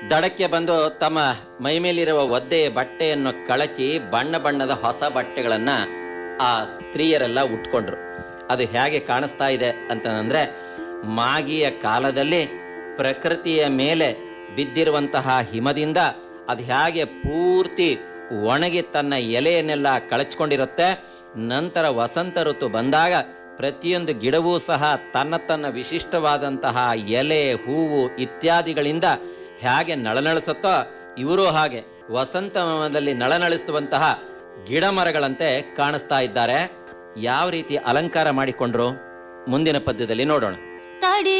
ದಡಕ್ಕೆ ಬಂದು ತಮ್ಮ ಮೈಮೇಲಿರುವ ಒದ್ದೆ ಬಟ್ಟೆಯನ್ನು ಕಳಚಿ ಬಣ್ಣ ಬಣ್ಣದ ಹೊಸ ಬಟ್ಟೆಗಳನ್ನ ಆ ಸ್ತ್ರೀಯರೆಲ್ಲ ಉಟ್ಕೊಂಡ್ರು ಅದು ಹೇಗೆ ಕಾಣಿಸ್ತಾ ಇದೆ ಅಂತಂದ್ರೆ ಮಾಗಿಯ ಕಾಲದಲ್ಲಿ ಪ್ರಕೃತಿಯ ಮೇಲೆ ಬಿದ್ದಿರುವಂತಹ ಹಿಮದಿಂದ ಅದು ಹೇಗೆ ಪೂರ್ತಿ ಒಣಗಿ ತನ್ನ ಎಲೆಯನ್ನೆಲ್ಲ ಕಳಚ್ಕೊಂಡಿರುತ್ತೆ ನಂತರ ವಸಂತ ಋತು ಬಂದಾಗ ಪ್ರತಿಯೊಂದು ಗಿಡವೂ ಸಹ ತನ್ನ ತನ್ನ ವಿಶಿಷ್ಟವಾದಂತಹ ಎಲೆ ಹೂವು ಇತ್ಯಾದಿಗಳಿಂದ ಹೇಗೆ ನಳನಳಿಸುತ್ತೋ ಇವರು ಹಾಗೆ ವಸಂತದಲ್ಲಿ ನಳನಳಿಸುವಂತಹ ಗಿಡ ಮರಗಳಂತೆ ಕಾಣಿಸ್ತಾ ಇದ್ದಾರೆ ಯಾವ ರೀತಿ ಅಲಂಕಾರ ಮಾಡಿಕೊಂಡ್ರು ಮುಂದಿನ ಪದ್ಯದಲ್ಲಿ ನೋಡೋಣ ತಡಿ